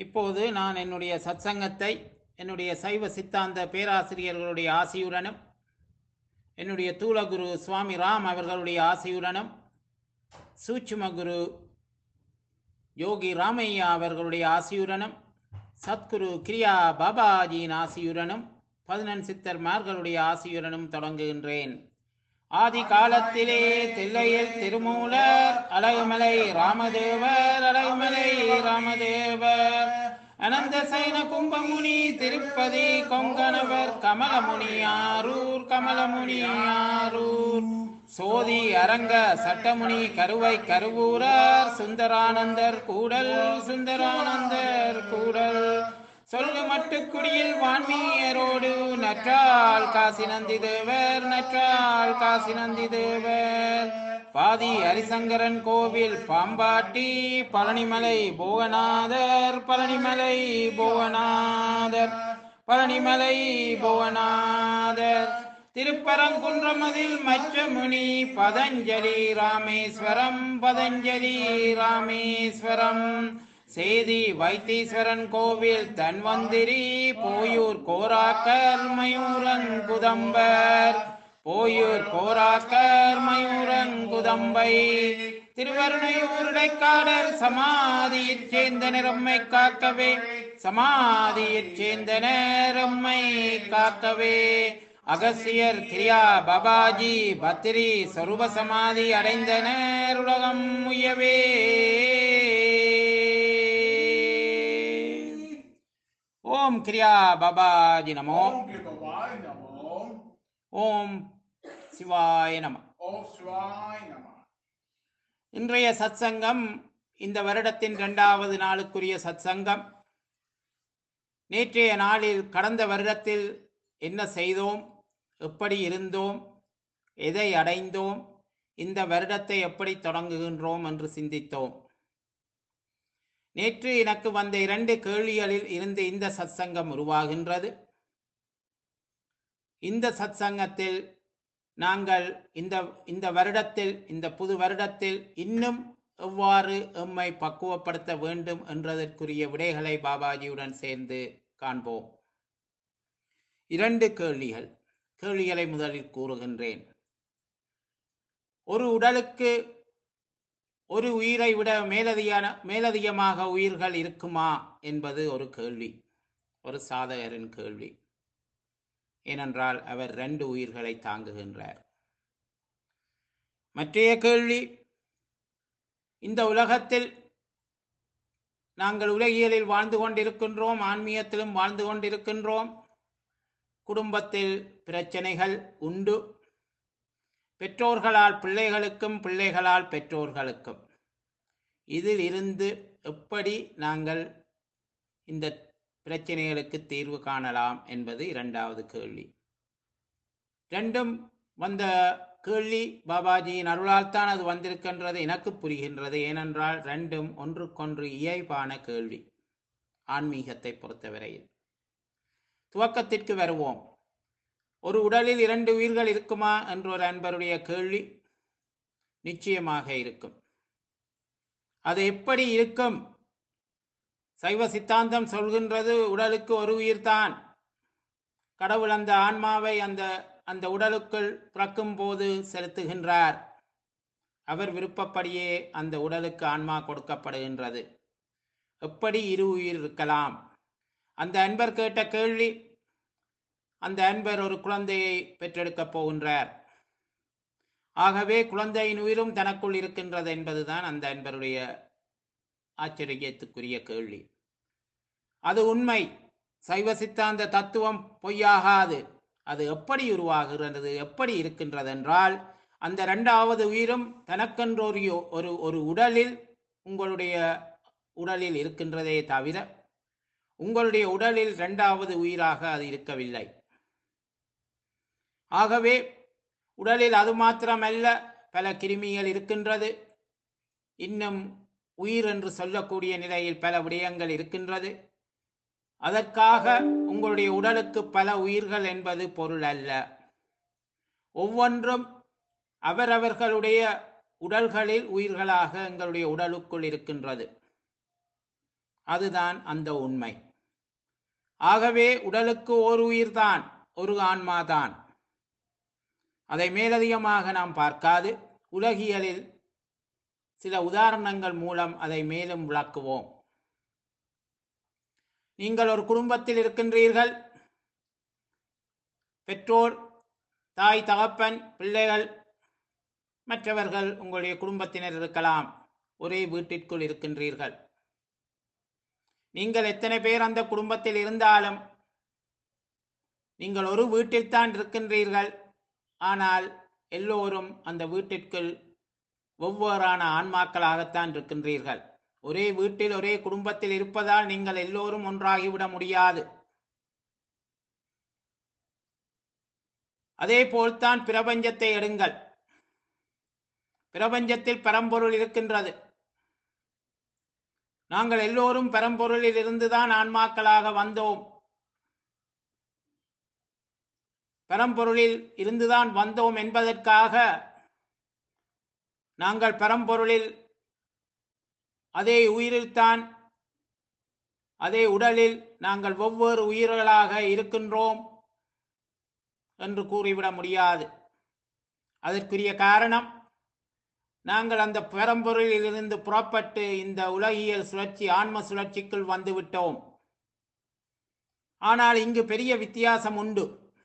இப்போது நான் என்னுடைய சத்சங்கத்தை என்னுடைய சைவ சித்தாந்த பேராசிரியர்களுடைய ஆசியுடனும் என்னுடைய தூளகுரு சுவாமி ராம் அவர்களுடைய ஆசியுடனும் சூட்சும குரு யோகி ராமையா அவர்களுடைய ஆசியுடனும் சத்குரு கிரியா பாபாஜியின் ஆசியுடனும் பதினெண் சித்தர்மார்களுடைய ஆசியுடனும் தொடங்குகின்றேன் ஆதி காலத்திலே தில்லையில் திருமூலர் அழகுமலை ராமதேவர் அழகுமலை ராமதேவர் அனந்த சைன கும்பமுனி திருப்பதி கொங்கணவர் கமலமுனி ஆரூர் கமலமுனி ஆரூர் சோதி அரங்க சட்டமுனி கருவை கருவூரர் சுந்தரானந்தர் கூடல் சுந்தரானந்தர் கூடல் சொல்லு மட்டுக்குடியில் வான்மீயரோடு நற்றால் காசி நந்தி தேவர் நற்றால் காசி நந்தி தேவர் பாதி ஹரிசங்கரன் கோவில் பாம்பாட்டி பழனிமலை போகநாதர் பழனிமலை போகநாதர் பழனிமலை போகநாதர் திருப்பரங்குன்றமதில் மற்ற முனி பதஞ்சலி ராமேஸ்வரம் பதஞ்சலி ராமேஸ்வரம் சேதி வைத்தீஸ்வரன் கோவில் தன்வந்திரி போயூர் கோராக்கர் மயூரங்குதம்பர் போயூர் கோராக்கர் மயூரங்குதம்பை திருவருணையூர் இடைக்காடர் சமாதியிற் சேர்ந்த நிறம்மை காக்கவே சமாதியிற் சேர்ந்த நேரம்மை காக்கவே அகசியர் கிரியா பாபாஜி பத்திரி சொரூப சமாதி அடைந்தனர் உலகம் உயவே ஓம் கிரியா பாபாஜி நமோ ஓம் கிருபவாய் நமோ ஓம் சிவாய நம ஓம் சிவாய் நம இன்றைய சத்சங்கம் இந்த வருடத்தின் இரண்டாவது நாளுக்குரிய சத்சங்கம் நேற்றைய நாளில் கடந்த வருடத்தில் என்ன செய்தோம் எப்படி இருந்தோம் எதை அடைந்தோம் இந்த வருடத்தை எப்படி தொடங்குகின்றோம் என்று சிந்தித்தோம் நேற்று எனக்கு வந்த இரண்டு கேள்விகளில் இருந்து இந்த சத்சங்கம் உருவாகின்றது இந்த சத்சங்கத்தில் நாங்கள் இந்த இந்த வருடத்தில் இந்த புது வருடத்தில் இன்னும் எவ்வாறு எம்மை பக்குவப்படுத்த வேண்டும் என்றதற்குரிய விடைகளை பாபாஜியுடன் சேர்ந்து காண்போம் இரண்டு கேள்விகள் கேள்விகளை முதலில் கூறுகின்றேன் ஒரு உடலுக்கு ஒரு உயிரை விட மேலதியான மேலதிகமாக உயிர்கள் இருக்குமா என்பது ஒரு கேள்வி ஒரு சாதகரின் கேள்வி ஏனென்றால் அவர் ரெண்டு உயிர்களை தாங்குகின்றார் மற்றைய கேள்வி இந்த உலகத்தில் நாங்கள் உலகியலில் வாழ்ந்து கொண்டிருக்கின்றோம் ஆன்மீகத்திலும் வாழ்ந்து கொண்டிருக்கின்றோம் குடும்பத்தில் பிரச்சனைகள் உண்டு பெற்றோர்களால் பிள்ளைகளுக்கும் பிள்ளைகளால் பெற்றோர்களுக்கும் இதில் இருந்து எப்படி நாங்கள் இந்த பிரச்சனைகளுக்கு தீர்வு காணலாம் என்பது இரண்டாவது கேள்வி ரெண்டும் வந்த கேள்வி பாபாஜியின் அருளால் தான் அது வந்திருக்கின்றது எனக்கு புரிகின்றது ஏனென்றால் ரெண்டும் ஒன்றுக்கொன்று இயல்பான கேள்வி ஆன்மீகத்தை பொறுத்தவரையில் துவக்கத்திற்கு வருவோம் ஒரு உடலில் இரண்டு உயிர்கள் இருக்குமா என்ற ஒரு அன்பருடைய கேள்வி நிச்சயமாக இருக்கும் அது எப்படி இருக்கும் சைவ சித்தாந்தம் சொல்கின்றது உடலுக்கு ஒரு உயிர்தான் கடவுள் அந்த ஆன்மாவை அந்த அந்த உடலுக்குள் பிறக்கும் போது செலுத்துகின்றார் அவர் விருப்பப்படியே அந்த உடலுக்கு ஆன்மா கொடுக்கப்படுகின்றது எப்படி இரு உயிர் இருக்கலாம் அந்த அன்பர் கேட்ட கேள்வி அந்த அன்பர் ஒரு குழந்தையை பெற்றெடுக்கப் போகின்றார் ஆகவே குழந்தையின் உயிரும் தனக்குள் இருக்கின்றது என்பதுதான் அந்த அன்பருடைய ஆச்சரியத்துக்குரிய கேள்வி அது உண்மை சைவ சித்தாந்த தத்துவம் பொய்யாகாது அது எப்படி உருவாகிறது எப்படி இருக்கின்றது என்றால் அந்த இரண்டாவது உயிரும் தனக்கென்று ஒரு ஒரு ஒரு உடலில் உங்களுடைய உடலில் இருக்கின்றதே தவிர உங்களுடைய உடலில் இரண்டாவது உயிராக அது இருக்கவில்லை ஆகவே உடலில் அது மாத்திரமல்ல பல கிருமிகள் இருக்கின்றது இன்னும் உயிர் என்று சொல்லக்கூடிய நிலையில் பல விடயங்கள் இருக்கின்றது அதற்காக உங்களுடைய உடலுக்கு பல உயிர்கள் என்பது பொருள் அல்ல ஒவ்வொன்றும் அவரவர்களுடைய உடல்களில் உயிர்களாக எங்களுடைய உடலுக்குள் இருக்கின்றது அதுதான் அந்த உண்மை ஆகவே உடலுக்கு ஒரு உயிர்தான் ஒரு ஆன்மாதான் அதை மேலதிகமாக நாம் பார்க்காது உலகியலில் சில உதாரணங்கள் மூலம் அதை மேலும் விளக்குவோம் நீங்கள் ஒரு குடும்பத்தில் இருக்கின்றீர்கள் பெற்றோர் தாய் தகப்பன் பிள்ளைகள் மற்றவர்கள் உங்களுடைய குடும்பத்தினர் இருக்கலாம் ஒரே வீட்டிற்குள் இருக்கின்றீர்கள் நீங்கள் எத்தனை பேர் அந்த குடும்பத்தில் இருந்தாலும் நீங்கள் ஒரு வீட்டில்தான் இருக்கின்றீர்கள் ஆனால் எல்லோரும் அந்த வீட்டிற்குள் ஒவ்வொருவரான ஆன்மாக்களாகத்தான் இருக்கின்றீர்கள் ஒரே வீட்டில் ஒரே குடும்பத்தில் இருப்பதால் நீங்கள் எல்லோரும் ஒன்றாகிவிட முடியாது அதே போல்தான் பிரபஞ்சத்தை எடுங்கள் பிரபஞ்சத்தில் பரம்பொருள் இருக்கின்றது நாங்கள் எல்லோரும் பரம்பொருளில் இருந்துதான் ஆன்மாக்களாக வந்தோம் பரம்பொருளில் இருந்துதான் வந்தோம் என்பதற்காக நாங்கள் பரம்பொருளில் அதே உயிரில்தான் அதே உடலில் நாங்கள் ஒவ்வொரு உயிர்களாக இருக்கின்றோம் என்று கூறிவிட முடியாது அதற்குரிய காரணம் நாங்கள் அந்த பெரம்பொருளில் இருந்து புறப்பட்டு இந்த உலகியல் சுழற்சி ஆன்ம சுழற்சிக்குள் வந்துவிட்டோம் ஆனால் இங்கு பெரிய வித்தியாசம் உண்டு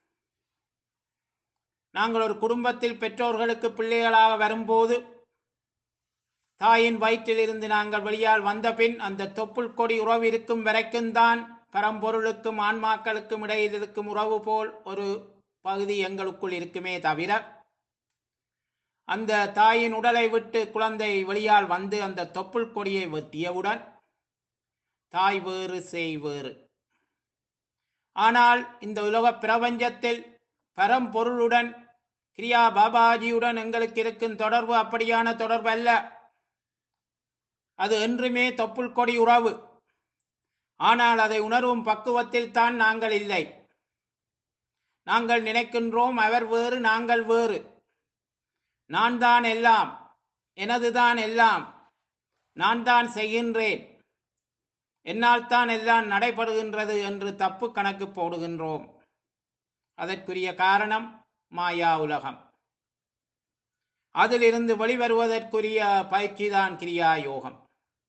நாங்கள் ஒரு குடும்பத்தில் பெற்றோர்களுக்கு பிள்ளைகளாக வரும்போது தாயின் வயிற்றிலிருந்து நாங்கள் வெளியால் வந்த பின் அந்த தொப்புள் கொடி உறவு இருக்கும் வரைக்கும் தான் பரம்பொருளுக்கும் ஆன்மாக்களுக்கும் இடையில் இருக்கும் உறவு போல் ஒரு பகுதி எங்களுக்குள் இருக்குமே தவிர அந்த தாயின் உடலை விட்டு குழந்தை வெளியால் வந்து அந்த தொப்புள் கொடியை வெட்டியவுடன் தாய் வேறு செய் வேறு ஆனால் இந்த உலக பிரபஞ்சத்தில் பரம்பொருளுடன் கிரியா பாபாஜியுடன் எங்களுக்கு இருக்கும் தொடர்பு அப்படியான தொடர்பு அல்ல அது என்றுமே தொப்புள் கொடி உறவு ஆனால் அதை உணர்வும் பக்குவத்தில் தான் நாங்கள் இல்லை நாங்கள் நினைக்கின்றோம் அவர் வேறு நாங்கள் வேறு நான் தான் எல்லாம் எனதுதான் எல்லாம் நான் தான் செய்கின்றேன் என்னால் தான் எல்லாம் நடைபெறுகின்றது என்று தப்பு கணக்கு போடுகின்றோம் அதற்குரிய காரணம் மாயா உலகம் அதிலிருந்து வெளிவருவதற்குரிய பயிற்சிதான் கிரியா யோகம்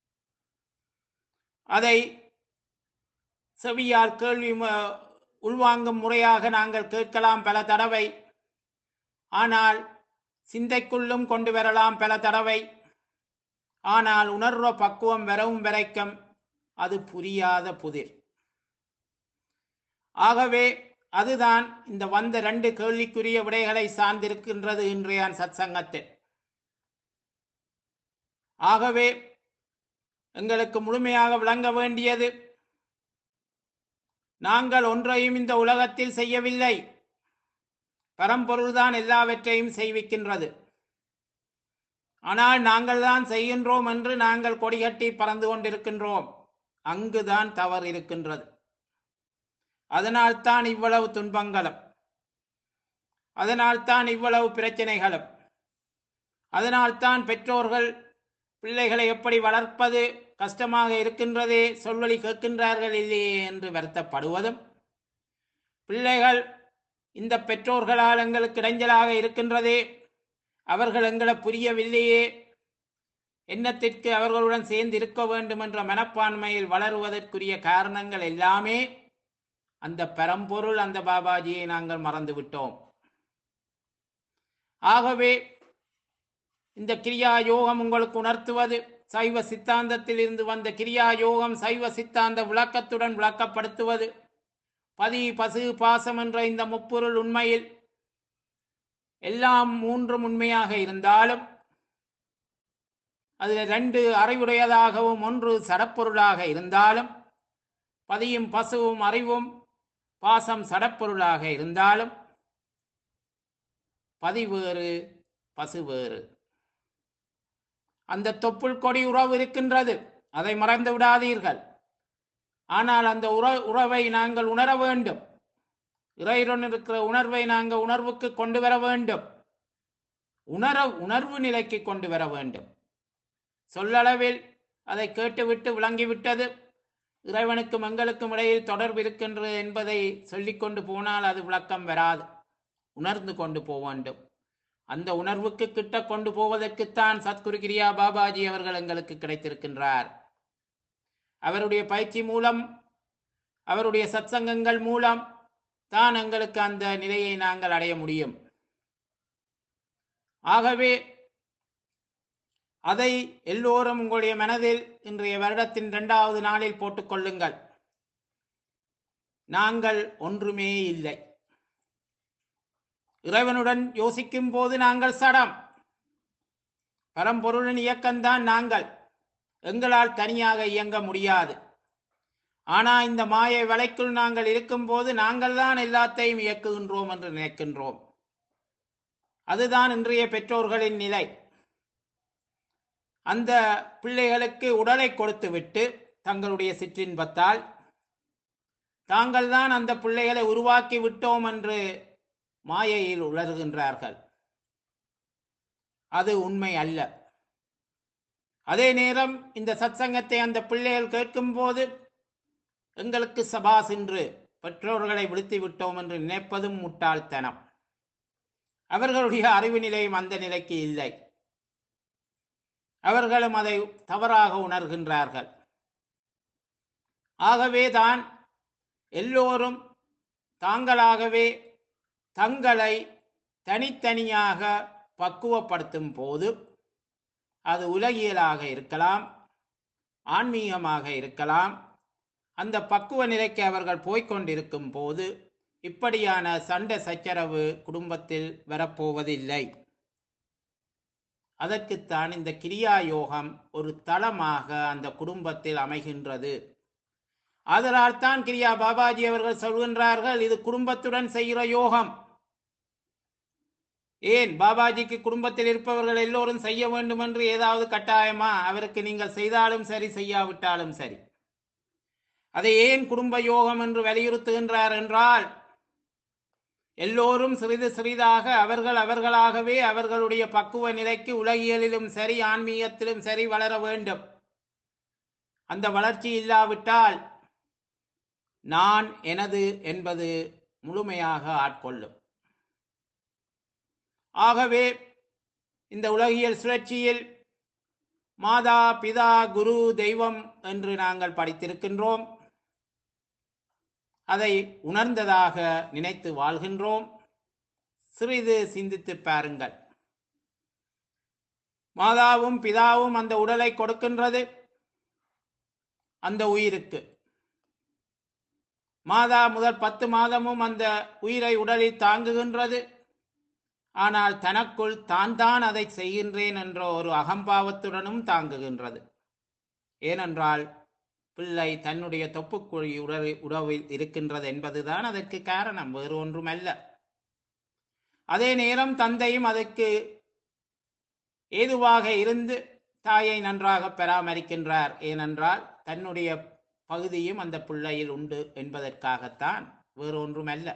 அதை செவியால் கேள்வி ம- உள்வாங்கும் முறையாக நாங்கள் கேட்கலாம் பல தடவை ஆனால் சிந்தைக்குள்ளும் கொண்டு வரலாம் பல தடவை ஆனால் உணர்வு பக்குவம் வரவும் வரைக்கும் அது புரியாத புதிர் ஆகவே அதுதான் இந்த வந்த ரெண்டு கேள்விக்குரிய விடைகளை சார்ந்திருக்கின்றது இன்றைய சத்சங்கத்தில் ஆகவே எங்களுக்கு முழுமையாக விளங்க வேண்டியது நாங்கள் ஒன்றையும் இந்த உலகத்தில் செய்யவில்லை பரம்பொருள்தான் எல்லாவற்றையும் செய்விக்கின்றது ஆனால் நாங்கள் தான் செய்கின்றோம் என்று நாங்கள் கொடிகட்டி பறந்து கொண்டிருக்கின்றோம் அங்குதான் தவறு இருக்கின்றது அதனால்தான் இவ்வளவு துன்பங்களும் அதனால்தான் இவ்வளவு பிரச்சனைகளும் அதனால்தான் பெற்றோர்கள் பிள்ளைகளை எப்படி வளர்ப்பது கஷ்டமாக இருக்கின்றதே சொல்வழி கேட்கின்றார்கள் இல்லையே என்று வருத்தப்படுவதும் பிள்ளைகள் இந்த பெற்றோர்களால் எங்களுக்கு இடைஞ்சலாக இருக்கின்றதே அவர்கள் எங்களை புரியவில்லையே எண்ணத்திற்கு அவர்களுடன் சேர்ந்து இருக்க வேண்டும் என்ற மனப்பான்மையில் வளருவதற்குரிய காரணங்கள் எல்லாமே அந்த பரம்பொருள் அந்த பாபாஜியை நாங்கள் மறந்து விட்டோம் ஆகவே இந்த கிரியா யோகம் உங்களுக்கு உணர்த்துவது சைவ சித்தாந்தத்தில் இருந்து வந்த கிரியா யோகம் சைவ சித்தாந்த விளக்கத்துடன் விளக்கப்படுத்துவது பதி பசு பாசம் என்ற இந்த முப்பொருள் உண்மையில் எல்லாம் மூன்றும் உண்மையாக இருந்தாலும் அதில் ரெண்டு அறிவுடையதாகவும் ஒன்று சடப்பொருளாக இருந்தாலும் பதியும் பசுவும் அறிவும் பாசம் சடப்பொருளாக இருந்தாலும் பதி வேறு பசு வேறு அந்த தொப்புள் கொடி உறவு இருக்கின்றது அதை மறந்து விடாதீர்கள் ஆனால் அந்த உற உறவை நாங்கள் உணர வேண்டும் இறைவன் இருக்கிற உணர்வை நாங்கள் உணர்வுக்கு கொண்டு வர வேண்டும் உணர உணர்வு நிலைக்கு கொண்டு வர வேண்டும் சொல்லளவில் அதை கேட்டுவிட்டு விளங்கிவிட்டது இறைவனுக்கும் எங்களுக்கும் இடையில் தொடர்பு இருக்கின்றது என்பதை சொல்லிக்கொண்டு போனால் அது விளக்கம் வராது உணர்ந்து கொண்டு போக வேண்டும் அந்த உணர்வுக்கு கிட்ட கொண்டு போவதற்குத்தான் சத்குரு கிரியா பாபாஜி அவர்கள் எங்களுக்கு கிடைத்திருக்கின்றார் அவருடைய பயிற்சி மூலம் அவருடைய சத்சங்கங்கள் மூலம் தான் எங்களுக்கு அந்த நிலையை நாங்கள் அடைய முடியும் ஆகவே அதை எல்லோரும் உங்களுடைய மனதில் இன்றைய வருடத்தின் இரண்டாவது நாளில் போட்டுக்கொள்ளுங்கள் நாங்கள் ஒன்றுமே இல்லை இறைவனுடன் யோசிக்கும் போது நாங்கள் சடம் பரம்பொருளின் இயக்கம்தான் நாங்கள் எங்களால் தனியாக இயங்க முடியாது ஆனா இந்த மாயை வலைக்குள் நாங்கள் இருக்கும்போது நாங்கள் தான் எல்லாத்தையும் இயக்குகின்றோம் என்று நினைக்கின்றோம் அதுதான் இன்றைய பெற்றோர்களின் நிலை அந்த பிள்ளைகளுக்கு உடலை கொடுத்துவிட்டு தங்களுடைய சிற்றின்பத்தால் தாங்கள் தான் அந்த பிள்ளைகளை உருவாக்கி விட்டோம் என்று மாயையில் உளறுகின்றார்கள் அது உண்மை அல்ல அதே நேரம் இந்த சத்சங்கத்தை அந்த பிள்ளைகள் கேட்கும்போது எங்களுக்கு சபாஸ் என்று பெற்றோர்களை விழுத்தி விட்டோம் என்று நினைப்பதும் முட்டாள்தனம் அவர்களுடைய அறிவு நிலையும் அந்த நிலைக்கு இல்லை அவர்களும் அதை தவறாக உணர்கின்றார்கள் ஆகவேதான் எல்லோரும் தாங்களாகவே தங்களை தனித்தனியாக பக்குவப்படுத்தும் போது அது உலகியலாக இருக்கலாம் ஆன்மீகமாக இருக்கலாம் அந்த பக்குவ நிலைக்கு அவர்கள் போய்க்கொண்டிருக்கும் போது இப்படியான சண்டை சச்சரவு குடும்பத்தில் வரப்போவதில்லை அதற்குத்தான் இந்த கிரியா யோகம் ஒரு தளமாக அந்த குடும்பத்தில் அமைகின்றது அதனால் தான் கிரியா பாபாஜி அவர்கள் சொல்கின்றார்கள் இது குடும்பத்துடன் செய்கிற யோகம் ஏன் பாபாஜிக்கு குடும்பத்தில் இருப்பவர்கள் எல்லோரும் செய்ய வேண்டும் என்று ஏதாவது கட்டாயமா அவருக்கு நீங்கள் செய்தாலும் சரி செய்யாவிட்டாலும் சரி அதை ஏன் குடும்ப யோகம் என்று வலியுறுத்துகின்றார் என்றால் எல்லோரும் சிறிது சிறிதாக அவர்கள் அவர்களாகவே அவர்களுடைய பக்குவ நிலைக்கு உலகியலிலும் சரி ஆன்மீகத்திலும் சரி வளர வேண்டும் அந்த வளர்ச்சி இல்லாவிட்டால் நான் எனது என்பது முழுமையாக ஆட்கொள்ளும் ஆகவே இந்த உலகியல் சுழற்சியில் மாதா பிதா குரு தெய்வம் என்று நாங்கள் படித்திருக்கின்றோம் அதை உணர்ந்ததாக நினைத்து வாழ்கின்றோம் சிறிது சிந்தித்து பாருங்கள் மாதாவும் பிதாவும் அந்த உடலை கொடுக்கின்றது அந்த உயிருக்கு மாதா முதல் பத்து மாதமும் அந்த உயிரை உடலில் தாங்குகின்றது ஆனால் தனக்குள் தான் தான் அதை செய்கின்றேன் என்ற ஒரு அகம்பாவத்துடனும் தாங்குகின்றது ஏனென்றால் பிள்ளை தன்னுடைய தொப்புக்குழி உடவி உறவில் இருக்கின்றது என்பதுதான் அதற்கு காரணம் வேறு ஒன்றுமல்ல அதே நேரம் தந்தையும் அதற்கு ஏதுவாக இருந்து தாயை நன்றாக பராமரிக்கின்றார் ஏனென்றால் தன்னுடைய பகுதியும் அந்த பிள்ளையில் உண்டு என்பதற்காகத்தான் வேறு ஒன்றுமல்ல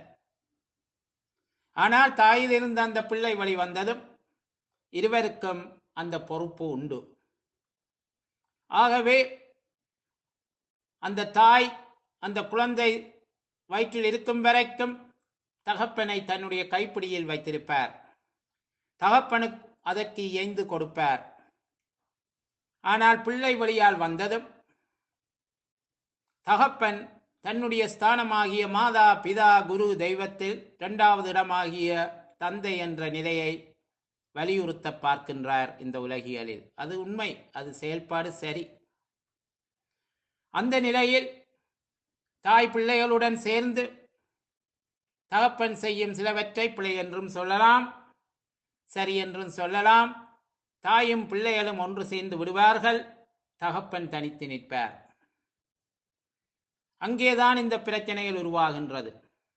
ஆனால் தாயிலிருந்து அந்த பிள்ளை வழி வந்ததும் இருவருக்கும் அந்த பொறுப்பு உண்டு ஆகவே அந்த தாய் அந்த குழந்தை வயிற்றில் இருக்கும் வரைக்கும் தகப்பனை தன்னுடைய கைப்பிடியில் வைத்திருப்பார் தகப்பனுக்கு அதற்கு இயைந்து கொடுப்பார் ஆனால் பிள்ளை வழியால் வந்ததும் தகப்பன் தன்னுடைய ஸ்தானமாகிய மாதா பிதா குரு தெய்வத்தில் இரண்டாவது இடமாகிய தந்தை என்ற நிலையை வலியுறுத்த பார்க்கின்றார் இந்த உலகியலில் அது உண்மை அது செயல்பாடு சரி அந்த நிலையில் தாய் பிள்ளைகளுடன் சேர்ந்து தகப்பன் செய்யும் சிலவற்றை பிழை என்றும் சொல்லலாம் சரி என்றும் சொல்லலாம் தாயும் பிள்ளைகளும் ஒன்று சேர்ந்து விடுவார்கள் தகப்பன் தனித்து நிற்பார் அங்கேதான் இந்த பிரச்சனைகள் உருவாகின்றது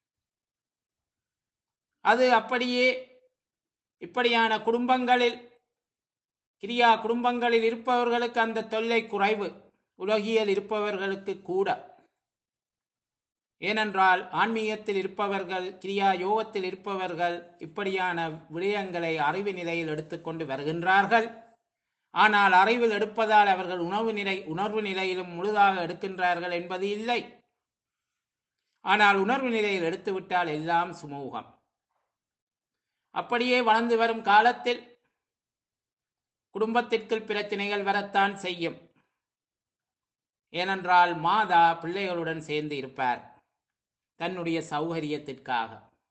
அது அப்படியே இப்படியான குடும்பங்களில் கிரியா குடும்பங்களில் இருப்பவர்களுக்கு அந்த தொல்லை குறைவு உலகியல் இருப்பவர்களுக்கு கூட ஏனென்றால் ஆன்மீகத்தில் இருப்பவர்கள் கிரியா யோகத்தில் இருப்பவர்கள் இப்படியான விடயங்களை அறிவு நிலையில் எடுத்துக்கொண்டு வருகின்றார்கள் ஆனால் அறிவில் எடுப்பதால் அவர்கள் உணவு நிலை உணர்வு நிலையிலும் முழுதாக எடுக்கின்றார்கள் என்பது இல்லை ஆனால் உணர்வு நிலையில் எடுத்துவிட்டால் எல்லாம் சுமூகம் அப்படியே வளர்ந்து வரும் காலத்தில் குடும்பத்திற்குள் பிரச்சனைகள் வரத்தான் செய்யும் ஏனென்றால் மாதா பிள்ளைகளுடன் சேர்ந்து இருப்பார் தன்னுடைய சௌகரியத்திற்காக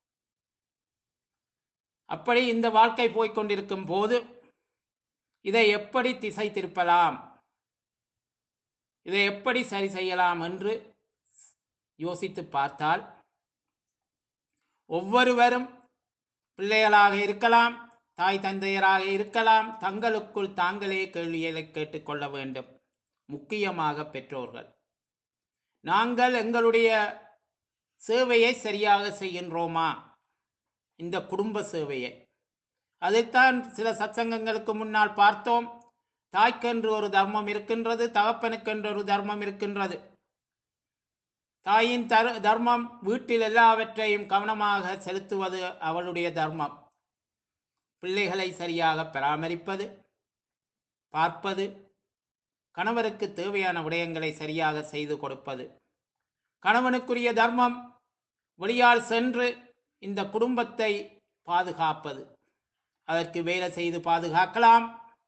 அப்படி இந்த வாழ்க்கை போய்க்கொண்டிருக்கும் போது இதை எப்படி திசை திருப்பலாம் இதை எப்படி சரி செய்யலாம் என்று யோசித்து பார்த்தால் ஒவ்வொருவரும் பிள்ளைகளாக இருக்கலாம் தாய் தந்தையராக இருக்கலாம் தங்களுக்குள் தாங்களே கேள்விகளை கேட்டுக்கொள்ள வேண்டும் முக்கியமாக பெற்றோர்கள் நாங்கள் எங்களுடைய சேவையை சரியாக செய்கின்றோமா இந்த குடும்ப சேவையை அதைத்தான் சில சத்சங்கங்களுக்கு முன்னால் பார்த்தோம் தாய்க்கென்று ஒரு தர்மம் இருக்கின்றது தகப்பனுக்கென்று ஒரு தர்மம் இருக்கின்றது தாயின் தர் தர்மம் வீட்டில் எல்லாவற்றையும் கவனமாக செலுத்துவது அவளுடைய தர்மம் பிள்ளைகளை சரியாக பராமரிப்பது பார்ப்பது கணவருக்கு தேவையான விடயங்களை சரியாக செய்து கொடுப்பது கணவனுக்குரிய தர்மம் வெளியால் சென்று இந்த குடும்பத்தை பாதுகாப்பது அதற்கு வேலை செய்து பாதுகாக்கலாம்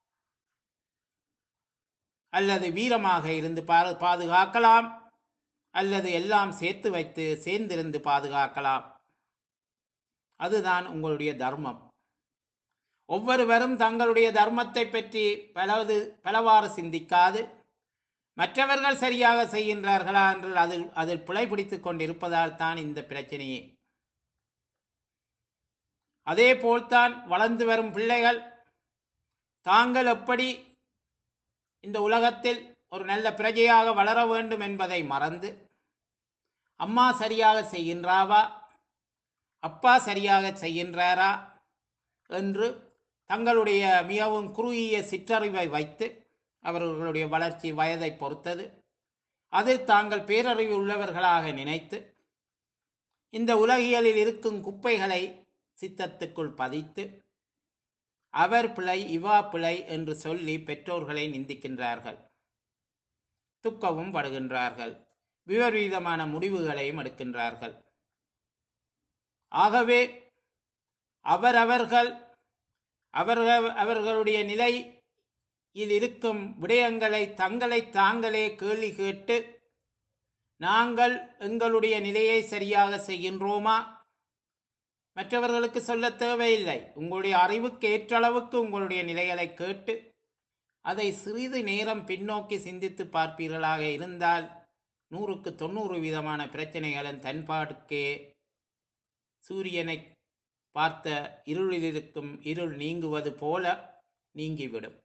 அல்லது வீரமாக இருந்து பா- பாதுகாக்கலாம் அல்லது எல்லாம் சேர்த்து வைத்து சேர்ந்திருந்து பாதுகாக்கலாம் அதுதான் உங்களுடைய தர்மம் ஒவ்வொருவரும் தங்களுடைய தர்மத்தை பற்றி பலவது பலவாறு சிந்திக்காது மற்றவர்கள் சரியாக செய்கின்றார்களா என்று அதில் அதில் பிழை பிடித்துக் கொண்டிருப்பதால் தான் இந்த பிரச்சனையே அதே போல்தான் வளர்ந்து வரும் பிள்ளைகள் தாங்கள் எப்படி இந்த உலகத்தில் ஒரு நல்ல பிரஜையாக வளர வேண்டும் என்பதை மறந்து அம்மா சரியாக செய்கின்றாவா அப்பா சரியாக செய்கின்றாரா என்று தங்களுடைய மிகவும் குறுகிய சிற்றறிவை வைத்து அவர்களுடைய வளர்ச்சி வயதை பொறுத்தது அதில் தாங்கள் பேரறிவு உள்ளவர்களாக நினைத்து இந்த உலகியலில் இருக்கும் குப்பைகளை சித்தத்துக்குள் பதித்து அவர் பிழை இவா பிழை என்று சொல்லி பெற்றோர்களை நிந்திக்கின்றார்கள் துக்கவும் படுகின்றார்கள் விபரீதமான முடிவுகளையும் எடுக்கின்றார்கள் ஆகவே அவரவர்கள் அவர்கள் அவர்களுடைய நிலையில் இருக்கும் விடயங்களை தங்களை தாங்களே கேள்வி கேட்டு நாங்கள் எங்களுடைய நிலையை சரியாக செய்கின்றோமா மற்றவர்களுக்கு சொல்ல தேவையில்லை உங்களுடைய அறிவுக்கு ஏற்ற அளவுக்கு உங்களுடைய நிலைகளை கேட்டு அதை சிறிது நேரம் பின்னோக்கி சிந்தித்து பார்ப்பீர்களாக இருந்தால் நூறுக்கு தொண்ணூறு விதமான பிரச்சனைகளின் தன்பாடுக்கே சூரியனை பார்த்த இருளில் இருக்கும் இருள் நீங்குவது போல நீங்கிவிடும்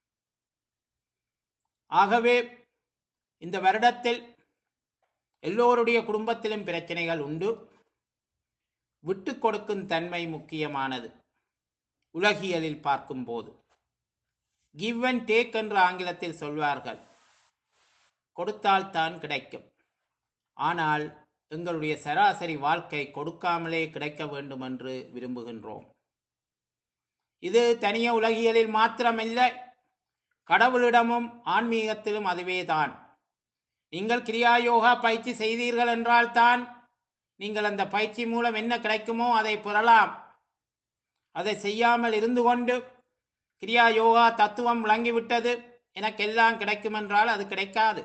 ஆகவே இந்த வருடத்தில் எல்லோருடைய குடும்பத்திலும் பிரச்சனைகள் உண்டு விட்டு கொடுக்கும் தன்மை முக்கியமானது உலகியலில் பார்க்கும்போது கிவ் அண்ட் டேக் என்று ஆங்கிலத்தில் சொல்வார்கள் கொடுத்தால் தான் கிடைக்கும் ஆனால் எங்களுடைய சராசரி வாழ்க்கை கொடுக்காமலே கிடைக்க வேண்டும் என்று விரும்புகின்றோம் இது தனிய உலகியலில் மாத்திரமல்ல கடவுளிடமும் ஆன்மீகத்திலும் அதுவேதான் நீங்கள் கிரியா யோகா பயிற்சி செய்தீர்கள் என்றால் தான் நீங்கள் அந்த பயிற்சி மூலம் என்ன கிடைக்குமோ அதை பெறலாம் அதை செய்யாமல் இருந்து கொண்டு கிரியா யோகா தத்துவம் விளங்கிவிட்டது எனக்கு எல்லாம் கிடைக்கும் என்றால் அது கிடைக்காது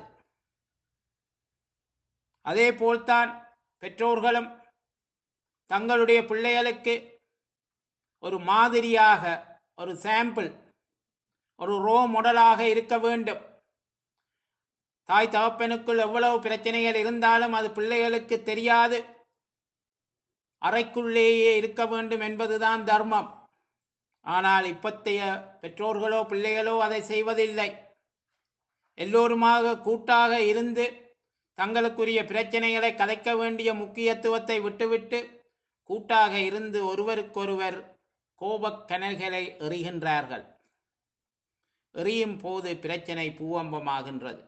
அதே போல்தான் பெற்றோர்களும் தங்களுடைய பிள்ளைகளுக்கு ஒரு மாதிரியாக ஒரு சாம்பிள் ஒரு ரோ மாடலாக இருக்க வேண்டும் தாய் தகப்பனுக்குள் எவ்வளவு பிரச்சனைகள் இருந்தாலும் அது பிள்ளைகளுக்கு தெரியாது அறைக்குள்ளேயே இருக்க வேண்டும் என்பதுதான் தர்மம் ஆனால் இப்பத்தைய பெற்றோர்களோ பிள்ளைகளோ அதை செய்வதில்லை எல்லோருமாக கூட்டாக இருந்து தங்களுக்குரிய பிரச்சனைகளை கதைக்க வேண்டிய முக்கியத்துவத்தை விட்டுவிட்டு கூட்டாக இருந்து ஒருவருக்கொருவர் கோபக் கனல்களை எறிகின்றார்கள் எறியும் போது பிரச்சனை பூவம்பமாகின்றது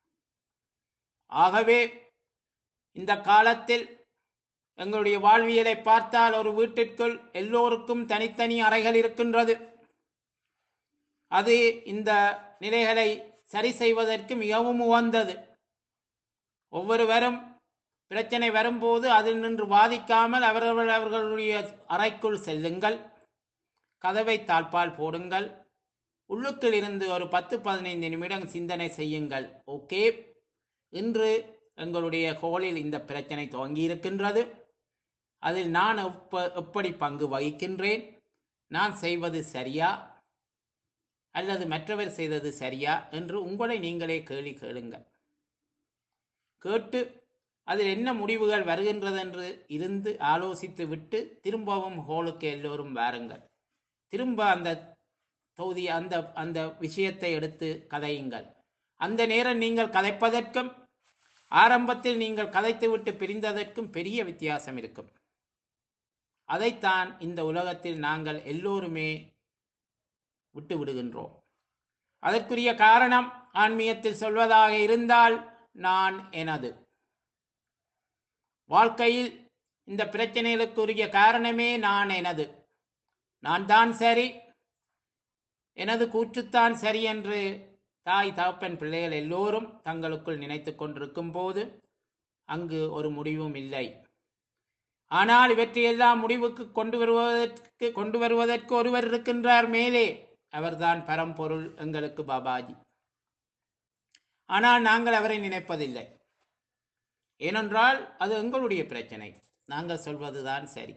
ஆகவே இந்த காலத்தில் எங்களுடைய வாழ்வியலை பார்த்தால் ஒரு வீட்டிற்குள் எல்லோருக்கும் தனித்தனி அறைகள் இருக்கின்றது அது இந்த நிலைகளை சரி செய்வதற்கு மிகவும் உகந்தது ஒவ்வொருவரும் பிரச்சனை வரும்போது அதில் நின்று வாதிக்காமல் அவரவர் அவர்களுடைய அறைக்குள் செல்லுங்கள் கதவை தாழ்பால் போடுங்கள் உள்ளுக்குள் இருந்து ஒரு பத்து பதினைந்து நிமிடம் சிந்தனை செய்யுங்கள் ஓகே இன்று எங்களுடைய ஹோலில் இந்த பிரச்சனை துவங்கி இருக்கின்றது அதில் நான் எப்ப எப்படி பங்கு வகிக்கின்றேன் நான் செய்வது சரியா அல்லது மற்றவர் செய்தது சரியா என்று உங்களை நீங்களே கேள்வி கேளுங்கள் கேட்டு அதில் என்ன முடிவுகள் வருகின்றது என்று இருந்து ஆலோசித்து விட்டு திரும்பவும் ஹோலுக்கு எல்லோரும் வாருங்கள் திரும்ப அந்த தொகுதி அந்த அந்த விஷயத்தை எடுத்து கதையுங்கள் அந்த நேரம் நீங்கள் கதைப்பதற்கும் ஆரம்பத்தில் நீங்கள் கதைத்துவிட்டு பிரிந்ததற்கும் பெரிய வித்தியாசம் இருக்கும் அதைத்தான் இந்த உலகத்தில் நாங்கள் எல்லோருமே விட்டு விடுகின்றோம் அதற்குரிய காரணம் ஆன்மீகத்தில் சொல்வதாக இருந்தால் நான் எனது வாழ்க்கையில் இந்த பிரச்சனைகளுக்குரிய காரணமே நான் எனது நான் தான் சரி எனது கூற்றுத்தான் சரி என்று தாய் தகப்பன் பிள்ளைகள் எல்லோரும் தங்களுக்குள் நினைத்து கொண்டிருக்கும் போது அங்கு ஒரு முடிவும் இல்லை ஆனால் இவற்றையெல்லாம் முடிவுக்கு கொண்டு வருவதற்கு கொண்டு வருவதற்கு ஒருவர் இருக்கின்றார் மேலே அவர்தான் பரம்பொருள் எங்களுக்கு பாபாஜி ஆனால் நாங்கள் அவரை நினைப்பதில்லை ஏனென்றால் அது எங்களுடைய பிரச்சனை நாங்கள் சொல்வதுதான் சரி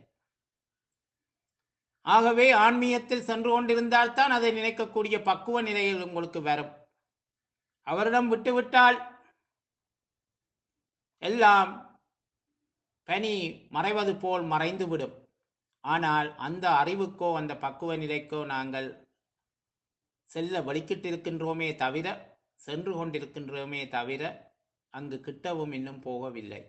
ஆகவே ஆன்மீகத்தில் சென்று கொண்டிருந்தால் தான் அதை நினைக்கக்கூடிய பக்குவ நிலையில் உங்களுக்கு வரும் அவரிடம் விட்டுவிட்டால் எல்லாம் பனி மறைவது போல் மறைந்துவிடும் ஆனால் அந்த அறிவுக்கோ அந்த பக்குவ நிலைக்கோ நாங்கள் செல்ல வலிக்கிட்டிருக்கின்றோமே தவிர சென்று கொண்டிருக்கின்றோமே தவிர அங்கு கிட்டவும் இன்னும் போகவில்லை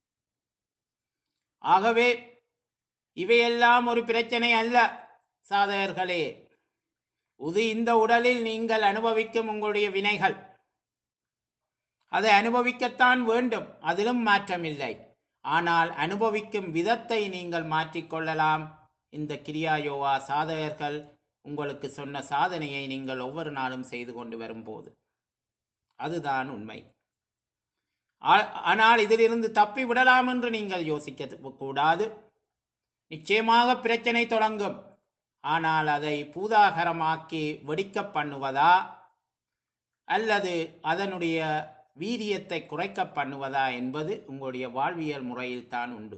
ஆகவே இவையெல்லாம் ஒரு பிரச்சனை அல்ல சாதகர்களே இது இந்த உடலில் நீங்கள் அனுபவிக்கும் உங்களுடைய வினைகள் அதை அனுபவிக்கத்தான் வேண்டும் அதிலும் மாற்றமில்லை ஆனால் அனுபவிக்கும் விதத்தை நீங்கள் மாற்றிக்கொள்ளலாம் இந்த கிரியா யோகா சாதகர்கள் உங்களுக்கு சொன்ன சாதனையை நீங்கள் ஒவ்வொரு நாளும் செய்து கொண்டு வரும்போது அதுதான் உண்மை ஆ- ஆனால் இதிலிருந்து தப்பி விடலாம் என்று நீங்கள் யோசிக்க கூடாது நிச்சயமாக பிரச்சனை தொடங்கும் ஆனால் அதை பூதாகரமாக்கி வெடிக்க பண்ணுவதா அல்லது அதனுடைய வீரியத்தை குறைக்க பண்ணுவதா என்பது உங்களுடைய வாழ்வியல் முறையில் தான் உண்டு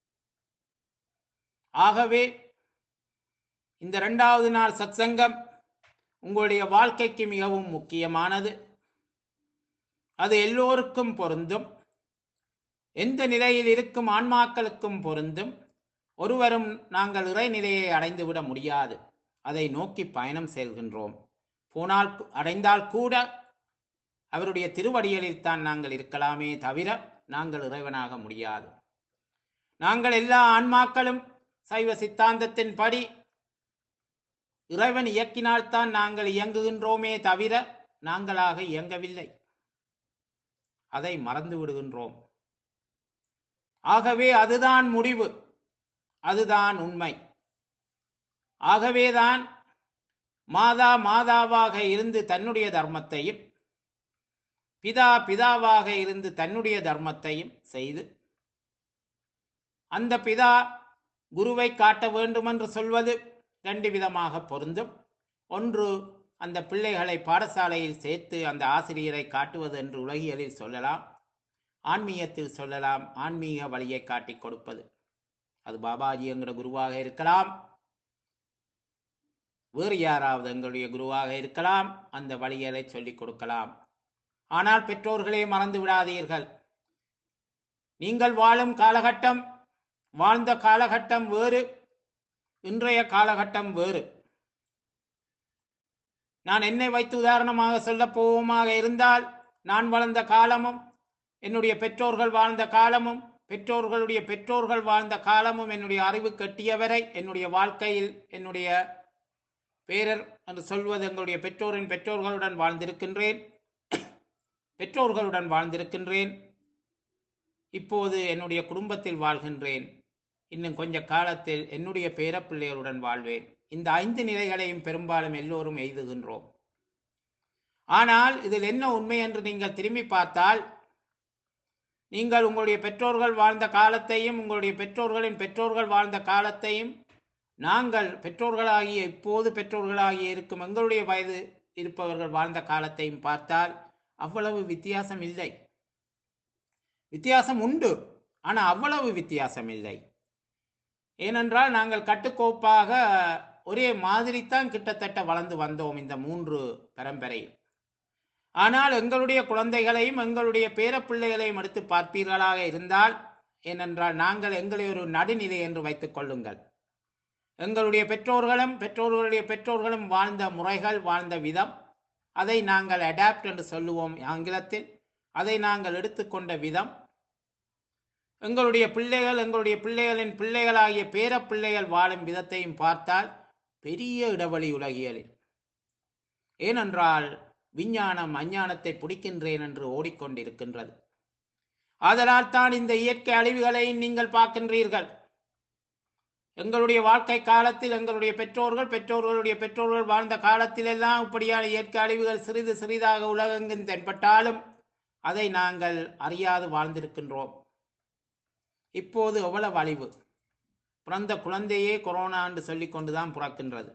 ஆகவே இந்த இரண்டாவது நாள் சத்சங்கம் உங்களுடைய வாழ்க்கைக்கு மிகவும் முக்கியமானது அது எல்லோருக்கும் பொருந்தும் எந்த நிலையில் இருக்கும் ஆன்மாக்களுக்கும் பொருந்தும் ஒருவரும் நாங்கள் இறைநிலையை அடைந்துவிட முடியாது அதை நோக்கி பயணம் செல்கின்றோம் போனால் கு- அடைந்தால் கூட அவருடைய திருவடிகளில் தான் நாங்கள் இருக்கலாமே தவிர நாங்கள் இறைவனாக முடியாது நாங்கள் எல்லா ஆன்மாக்களும் சைவ சித்தாந்தத்தின்படி இறைவன் இயக்கினால்தான் நாங்கள் இயங்குகின்றோமே தவிர நாங்களாக இயங்கவில்லை அதை மறந்து விடுகின்றோம் ஆகவே அதுதான் முடிவு அதுதான் உண்மை ஆகவேதான் மாதா மாதாவாக இருந்து தன்னுடைய தர்மத்தையும் பிதா பிதாவாக இருந்து தன்னுடைய தர்மத்தையும் செய்து அந்த பிதா குருவை காட்ட வேண்டும் என்று சொல்வது ரெண்டு விதமாக பொருந்தும் ஒன்று அந்த பிள்ளைகளை பாடசாலையில் சேர்த்து அந்த ஆசிரியரை காட்டுவது என்று உலகியலில் சொல்லலாம் ஆன்மீகத்தில் சொல்லலாம் ஆன்மீக வழியை காட்டிக் கொடுப்பது அது பாபாஜி என்கிற குருவாக இருக்கலாம் வேறு யாராவது எங்களுடைய குருவாக இருக்கலாம் அந்த வழிகளை சொல்லிக் கொடுக்கலாம் ஆனால் பெற்றோர்களே மறந்து விடாதீர்கள் நீங்கள் வாழும் காலகட்டம் வாழ்ந்த காலகட்டம் வேறு இன்றைய காலகட்டம் வேறு நான் என்னை வைத்து உதாரணமாக சொல்லப் போவோமாக இருந்தால் நான் வளர்ந்த காலமும் என்னுடைய பெற்றோர்கள் வாழ்ந்த காலமும் பெற்றோர்களுடைய பெற்றோர்கள் வாழ்ந்த காலமும் என்னுடைய அறிவு கட்டியவரை என்னுடைய வாழ்க்கையில் என்னுடைய பேரர் என்று சொல்வது எங்களுடைய பெற்றோரின் பெற்றோர்களுடன் வாழ்ந்திருக்கின்றேன் பெற்றோர்களுடன் வாழ்ந்திருக்கின்றேன் இப்போது என்னுடைய குடும்பத்தில் வாழ்கின்றேன் இன்னும் கொஞ்ச காலத்தில் என்னுடைய பேரப்பிள்ளைகளுடன் வாழ்வேன் இந்த ஐந்து நிலைகளையும் பெரும்பாலும் எல்லோரும் எய்துகின்றோம் ஆனால் இதில் என்ன உண்மை என்று நீங்கள் திரும்பி பார்த்தால் நீங்கள் உங்களுடைய பெற்றோர்கள் வாழ்ந்த காலத்தையும் உங்களுடைய பெற்றோர்களின் பெற்றோர்கள் வாழ்ந்த காலத்தையும் நாங்கள் பெற்றோர்களாகிய இப்போது பெற்றோர்களாகிய இருக்கும் எங்களுடைய வயது இருப்பவர்கள் வாழ்ந்த காலத்தையும் பார்த்தால் அவ்வளவு வித்தியாசம் இல்லை வித்தியாசம் உண்டு ஆனால் அவ்வளவு வித்தியாசம் இல்லை ஏனென்றால் நாங்கள் கட்டுக்கோப்பாக ஒரே மாதிரி தான் கிட்டத்தட்ட வளர்ந்து வந்தோம் இந்த மூன்று பரம்பரையில் ஆனால் எங்களுடைய குழந்தைகளையும் எங்களுடைய பேரப்பிள்ளைகளையும் எடுத்து பார்ப்பீர்களாக இருந்தால் ஏனென்றால் நாங்கள் எங்களை ஒரு நடுநிலை என்று வைத்துக் கொள்ளுங்கள் எங்களுடைய பெற்றோர்களும் பெற்றோர்களுடைய பெற்றோர்களும் வாழ்ந்த முறைகள் வாழ்ந்த விதம் அதை நாங்கள் அடாப்ட் என்று சொல்லுவோம் ஆங்கிலத்தில் அதை நாங்கள் எடுத்துக்கொண்ட விதம் எங்களுடைய பிள்ளைகள் எங்களுடைய பிள்ளைகளின் பிள்ளைகளாகிய பேரப்பிள்ளைகள் வாழும் விதத்தையும் பார்த்தால் பெரிய இடைவெளி உலகியலில் ஏனென்றால் விஞ்ஞானம் அஞ்ஞானத்தை பிடிக்கின்றேன் என்று ஓடிக்கொண்டிருக்கின்றது ஆதலால் தான் இந்த இயற்கை அழிவுகளை நீங்கள் பார்க்கின்றீர்கள் எங்களுடைய வாழ்க்கை காலத்தில் எங்களுடைய பெற்றோர்கள் பெற்றோர்களுடைய பெற்றோர்கள் வாழ்ந்த காலத்திலெல்லாம் இப்படியான இயற்கை அழிவுகள் சிறிது சிறிதாக உலகெங்கும் தென்பட்டாலும் அதை நாங்கள் அறியாது வாழ்ந்திருக்கின்றோம் இப்போது எவ்வளவு அழிவு பிறந்த குழந்தையே கொரோனா என்று சொல்லிக் கொண்டுதான் பிறக்கின்றது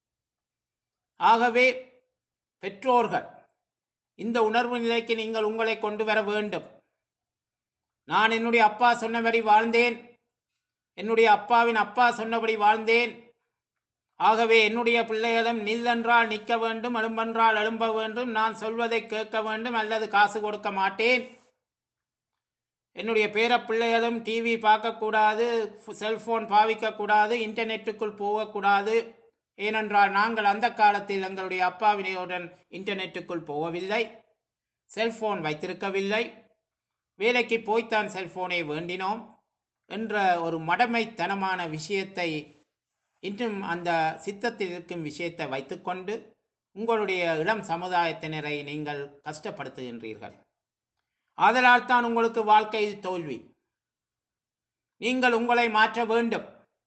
ஆகவே பெற்றோர்கள் இந்த உணர்வு நிலைக்கு நீங்கள் உங்களை கொண்டு வர வேண்டும் நான் என்னுடைய அப்பா சொன்னபடி வாழ்ந்தேன் என்னுடைய அப்பாவின் அப்பா சொன்னபடி வாழ்ந்தேன் ஆகவே என்னுடைய பிள்ளைகளும் நில்லென்றால் நிற்க வேண்டும் எழும்பென்றால் எழும்ப வேண்டும் நான் சொல்வதை கேட்க வேண்டும் அல்லது காசு கொடுக்க மாட்டேன் என்னுடைய பேர பிள்ளைகளும் டிவி பார்க்கக்கூடாது செல்போன் பாவிக்கக்கூடாது இன்டர்நெட்டுக்குள் போகக்கூடாது ஏனென்றால் நாங்கள் அந்த காலத்தில் எங்களுடைய அப்பாவினையுடன் இன்டர்நெட்டுக்குள் போகவில்லை செல்போன் வைத்திருக்கவில்லை வேலைக்கு போய்த்தான் செல்போனை வேண்டினோம் என்ற ஒரு மடமைத்தனமான விஷயத்தை இன்னும் அந்த சித்தத்தில் இருக்கும் விஷயத்தை வைத்துக்கொண்டு உங்களுடைய இளம் சமுதாயத்தினரை நீங்கள் கஷ்டப்படுத்துகின்றீர்கள் ஆதலால் தான் உங்களுக்கு வாழ்க்கையில் தோல்வி நீங்கள் உங்களை மாற்ற வேண்டும்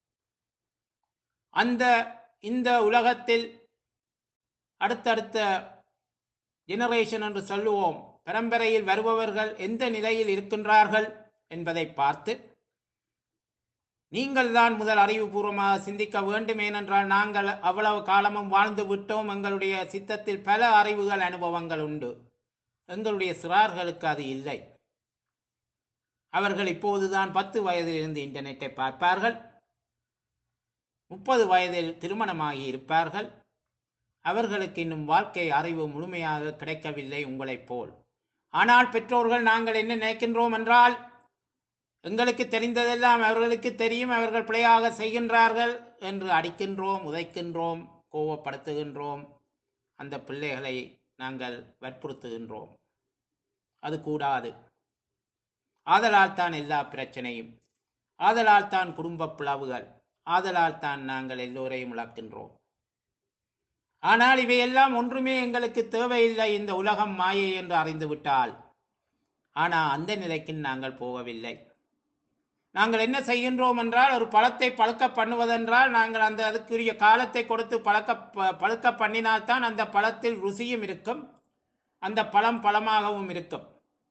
அந்த இந்த உலகத்தில் அடுத்தடுத்த ஜெனரேஷன் என்று சொல்லுவோம் பரம்பரையில் வருபவர்கள் எந்த நிலையில் இருக்கின்றார்கள் என்பதை பார்த்து நீங்கள் தான் முதல் அறிவுபூர்வமாக சிந்திக்க வேண்டும் ஏனென்றால் நாங்கள் அவ்வளவு காலமும் வாழ்ந்து விட்டோம் எங்களுடைய சித்தத்தில் பல அறிவுகள் அனுபவங்கள் உண்டு எங்களுடைய சிறார்களுக்கு அது இல்லை அவர்கள் இப்போதுதான் பத்து வயதிலிருந்து இன்டர்நெட்டை பார்ப்பார்கள் முப்பது வயதில் திருமணமாகி இருப்பார்கள் அவர்களுக்கு இன்னும் வாழ்க்கை அறிவு முழுமையாக கிடைக்கவில்லை உங்களைப் போல் ஆனால் பெற்றோர்கள் நாங்கள் என்ன நினைக்கின்றோம் என்றால் எங்களுக்கு தெரிந்ததெல்லாம் அவர்களுக்கு தெரியும் அவர்கள் பிழையாக செய்கின்றார்கள் என்று அடிக்கின்றோம் உதைக்கின்றோம் கோவப்படுத்துகின்றோம் அந்த பிள்ளைகளை நாங்கள் வற்புறுத்துகின்றோம் அது கூடாது ஆதலால் தான் எல்லா பிரச்சனையும் ஆதலால் தான் குடும்ப பிளவுகள் ஆதலால் தான் நாங்கள் எல்லோரையும் இழக்கின்றோம் ஆனால் இவையெல்லாம் ஒன்றுமே எங்களுக்கு தேவையில்லை இந்த உலகம் மாயை என்று அறிந்துவிட்டால் ஆனால் அந்த நிலைக்கு நாங்கள் போகவில்லை நாங்கள் என்ன செய்கின்றோம் என்றால் ஒரு பழத்தை பழுக்க பண்ணுவதென்றால் நாங்கள் அந்த அதுக்குரிய காலத்தை கொடுத்து பழக்க ப- பழுக்க பண்ணினால்தான் அந்த பழத்தில் ருசியும் இருக்கும் அந்த பழம் பழமாகவும் இருக்கும்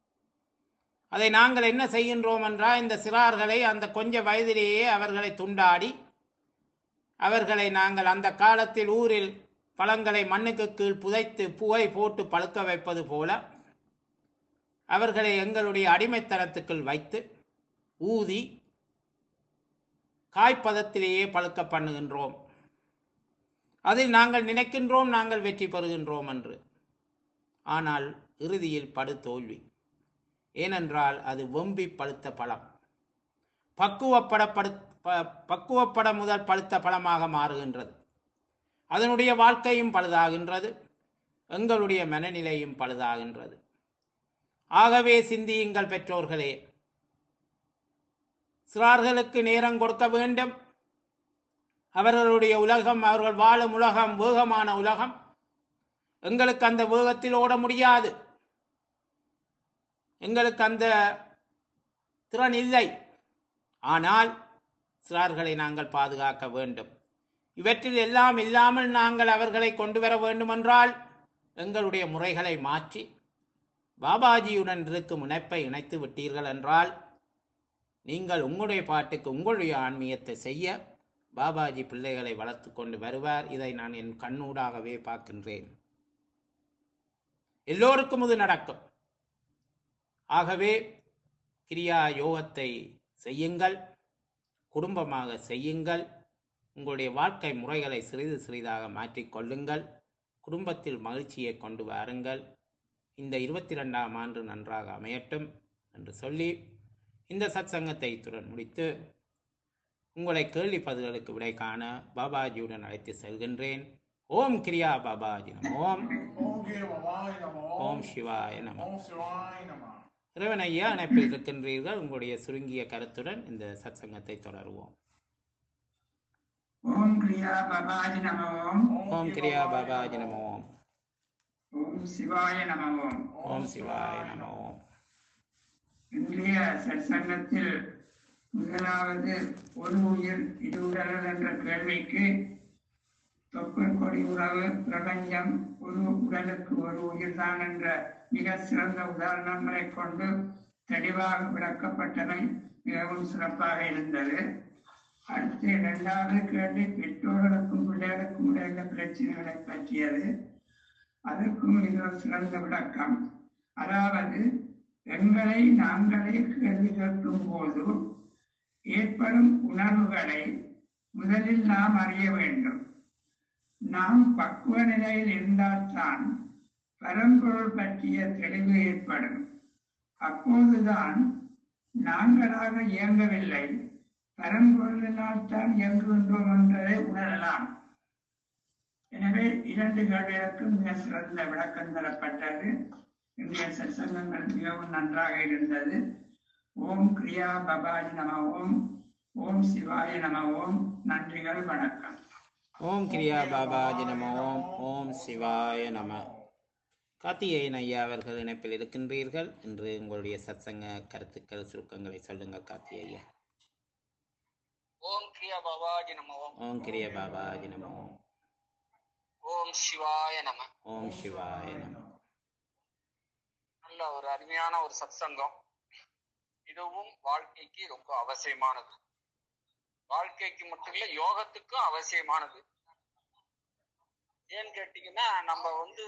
அதை நாங்கள் என்ன செய்கின்றோம் என்றால் இந்த சிறார்களை அந்த கொஞ்ச வயதிலேயே அவர்களை துண்டாடி அவர்களை நாங்கள் அந்த காலத்தில் ஊரில் பழங்களை மண்ணுக்கு கீழ் புதைத்து புகை போட்டு பழுக்க வைப்பது போல அவர்களை எங்களுடைய அடிமைத்தனத்துக்குள் வைத்து ஊதி காய்ப்பதத்திலேயே பழுக்க பண்ணுகின்றோம் அதில் நாங்கள் நினைக்கின்றோம் நாங்கள் வெற்றி பெறுகின்றோம் என்று ஆனால் இறுதியில் படு தோல்வி ஏனென்றால் அது வெம்பி பழுத்த பழம் பக்குவப்பட படு ப- பக்குவப்பட முதல் பழுத்த பழமாக மாறுகின்றது அதனுடைய வாழ்க்கையும் பழுதாகின்றது எங்களுடைய மனநிலையும் பழுதாகின்றது ஆகவே சிந்தியுங்கள் பெற்றோர்களே சிறார்களுக்கு நேரம் கொடுக்க வேண்டும் அவர்களுடைய உலகம் அவர்கள் வாழும் உலகம் வேகமான உலகம் எங்களுக்கு அந்த வேகத்தில் ஓட முடியாது எங்களுக்கு அந்த திறன் இல்லை ஆனால் சிறார்களை நாங்கள் பாதுகாக்க வேண்டும் இவற்றில் எல்லாம் இல்லாமல் நாங்கள் அவர்களை கொண்டு வர வேண்டுமென்றால் எங்களுடைய முறைகளை மாற்றி பாபாஜியுடன் இருக்கும் இணைப்பை இணைத்து விட்டீர்கள் என்றால் நீங்கள் உங்களுடைய பாட்டுக்கு உங்களுடைய ஆன்மீகத்தை செய்ய பாபாஜி பிள்ளைகளை வளர்த்து கொண்டு வருவார் இதை நான் என் கண்ணூடாகவே பார்க்கின்றேன் எல்லோருக்கும் இது நடக்கும் ஆகவே கிரியா யோகத்தை செய்யுங்கள் குடும்பமாக செய்யுங்கள் உங்களுடைய வாழ்க்கை முறைகளை சிறிது சிறிதாக மாற்றிக்கொள்ளுங்கள் குடும்பத்தில் மகிழ்ச்சியை கொண்டு வாருங்கள் இந்த இருபத்தி ரெண்டாம் ஆண்டு நன்றாக அமையட்டும் என்று சொல்லி இந்த சத்சங்கத்தை இத்துடன் முடித்து உங்களை கேள்வி பதில்களுக்கு விடை காண பாபாஜியுடன் அழைத்து செல்கின்றேன் ஓம் கிரியா பாபாஜி நம ஓம் Om Giri Bhavai Namo. ஓம் சிவாய நம Om Shivaya Namo. இறைவன் ஐயா இணைப்பில் இருக்கின்றீர்கள் உங்களுடைய சுருங்கிய கருத்துடன் இந்த சத்சங்கத்தை தொடருவோம் ஓம் கிரியா பபாஜி நம ஓம் ஓம் கிரியா பாபாஜி நம ஓம் ஓம் சிவாய நம ஓம் ஓம் சிவாய நம ஓம் இன்றைய சற்சங்கத்தில் முதலாவது ஒரு உயிர் இரு உடல்கள் என்ற கேள்விக்கு தொப்புள் கொடி உறவு பிரபஞ்சம் ஒரு உடலுக்கு ஒரு உயிர்தான் என்ற மிக சிறந்த உதாரணங்களை கொண்டு தெளிவாக விளக்கப்பட்டமை மிகவும் சிறப்பாக இருந்தது அடுத்து இரண்டாவது கேள்வி பெற்றோர்களுக்கும் பிள்ளைகளுக்கும் உள்ள பிரச்சனைகளை பற்றியது அதற்கும் மிக சிறந்த விளக்கம் அதாவது எங்களை நாங்களே கேள்வி கேட்கும் போது ஏற்படும் உணர்வுகளை முதலில் நாம் அறிய வேண்டும் நாம் பக்குவ நிலையில் இருந்தால்தான் பரம்பொருள் பற்றிய தெளிவு ஏற்படும் அப்போதுதான் நாங்களாக இயங்கவில்லை பரம்பொருளினால் தான் இயங்குகின்றோம் என்பதை உணரலாம் எனவே இரண்டு கேள்விகளுக்கும் மிக சிறந்த விளக்கம் தரப்பட்டது இன்றைய சத்சங்கங்கள் மிகவும் நன்றாக இருந்தது ஓம் கிரியா பபாஜி நம ஓம் ஓம் சிவாய நம ஓம் நன்றிகள் வணக்கம் ஓம் கிரியா பாபாஜி நம ஓம் ஓம் சிவாய நம கார்த்திகேயன் ஐயா அவர்கள் இணைப்பில் இருக்கின்றீர்கள் என்று உங்களுடைய சத்சங்க கருத்துக்கள் சுருக்கங்களை சொல்லுங்கள் கார்த்திகேயா ஓம் கிரியா பாபாஜி நம ஓம் ஓம் கிரியா பாபாஜி நம ஓம் ஓம் சிவாய நம ஓம் சிவாய நம நல்ல ஒரு அருமையான ஒரு சத்சங்கம் இதுவும் வாழ்க்கைக்கு ரொம்ப அவசியமானது வாழ்க்கைக்கு மட்டும் இல்ல யோகத்துக்கும் அவசியமானது ஏன்னு கேட்டீங்கன்னா நம்ம வந்து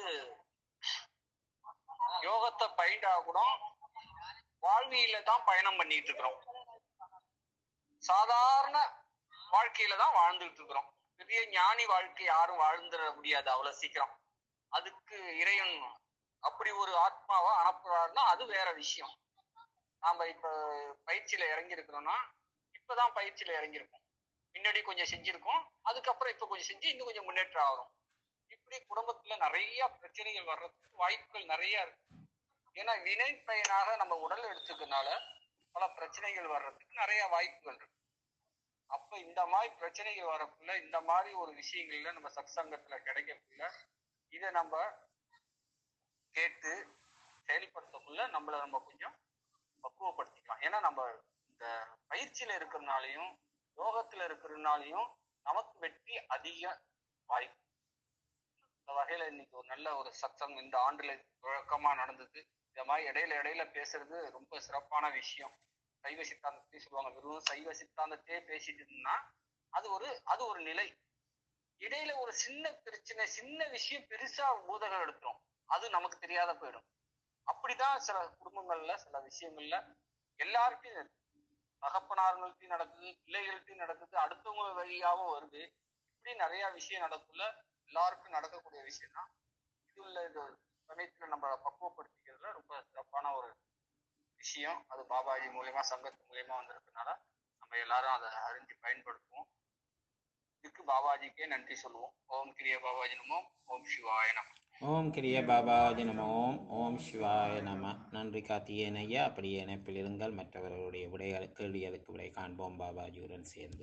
யோகத்தை பயின்றா கூட வாழ்வியில தான் பயணம் பண்ணிட்டு இருக்கிறோம் சாதாரண வாழ்க்கையில தான் வாழ்ந்துட்டு இருக்கிறோம் பெரிய ஞானி வாழ்க்கை யாரும் வாழ்ந்துட முடியாது அவ்வளவு சீக்கிரம் அதுக்கு இறைவன் அப்படி ஒரு ஆத்மாவை அனுப்புறாருன்னா அது வேற விஷயம் நாம இப்ப பயிற்சியில இறங்கி இருக்கிறோம்னா இப்பதான் பயிற்சியில இறங்கியிருக்கோம் முன்னாடி கொஞ்சம் செஞ்சிருக்கோம் அதுக்கப்புறம் இப்ப கொஞ்சம் செஞ்சு இன்னும் கொஞ்சம் முன்னேற்றம் ஆகும் இப்படி குடும்பத்துல நிறைய பிரச்சனைகள் வர்றதுக்கு வாய்ப்புகள் நிறைய இருக்கு ஏன்னா வினை பயனாக நம்ம உடல் எடுத்துக்கனால பல பிரச்சனைகள் வர்றதுக்கு நிறைய வாய்ப்புகள் இருக்கு அப்ப இந்த மாதிரி பிரச்சனைகள் வரக்குள்ள இந்த மாதிரி ஒரு விஷயங்கள்ல நம்ம சத்சங்கத்துல கிடைக்கக்குள்ள இதை நம்ம கேட்டு செயல்படுத்தக்குள்ள நம்மள நம்ம கொஞ்சம் பக்குவப்படுத்திக்கலாம் ஏன்னா நம்ம இந்த பயிற்சியில இருக்கிறதுனாலையும் யோகத்துல இருக்கிறதுனாலையும் நமக்கு வெற்றி அதிக வாய்ப்பு இந்த வகையில இன்னைக்கு ஒரு நல்ல ஒரு சத்தம் இந்த ஆண்டுல வழக்கமா நடந்தது இந்த மாதிரி இடையில இடையில பேசுறது ரொம்ப சிறப்பான விஷயம் சைவ சித்தாந்தத்தை சொல்லுவாங்க வெறும் சைவ சித்தாந்தத்தையே பேசிட்டு இருந்தா அது ஒரு அது ஒரு நிலை இடையில ஒரு சின்ன பிரச்சனை சின்ன விஷயம் பெருசா ஊதகம் எடுத்துரும் அது நமக்கு தெரியாத போயிடும் அப்படிதான் சில குடும்பங்கள்ல சில விஷயங்கள்ல எல்லார்ட்டையும் இருக்கு. தகப்பனார்கள்ட்டையும் நடக்குது பிள்ளைகள்ட்டையும் நடக்குது அடுத்தவங்க வழியாவும் வருது இப்படி நிறைய விஷயம் நடக்குள்ள எல்லாருக்கும் நடக்கக்கூடிய விஷயம் தான் இது உள்ள இது சமயத்துல நம்ம பக்குவப்படுத்திக்கிறதுல ரொம்ப சிறப்பான ஒரு விஷயம் அது பாபாஜி மூலியமா சங்கத்து மூலியமா வந்திருக்கனால நம்ம எல்லாரும் அதை அறிஞ்சு பயன்படுத்துவோம் இதுக்கு பாபாஜிக்கே நன்றி சொல்லுவோம் ஓம் கிரிய பாபாஜி நமோ ஓம் சிவாய நம ஓம் கிரிய பாபாஜி நம ஓம் ஓம் சிவாய நம நன்றி கார்த்திகேயன் ஐயா அப்படியே இணைப்பில் இருங்கள் மற்றவர்களுடைய விடைகள் கேள்விகளுக்கு விடை காண்போம் பாபாஜியுடன் சேர்ந்து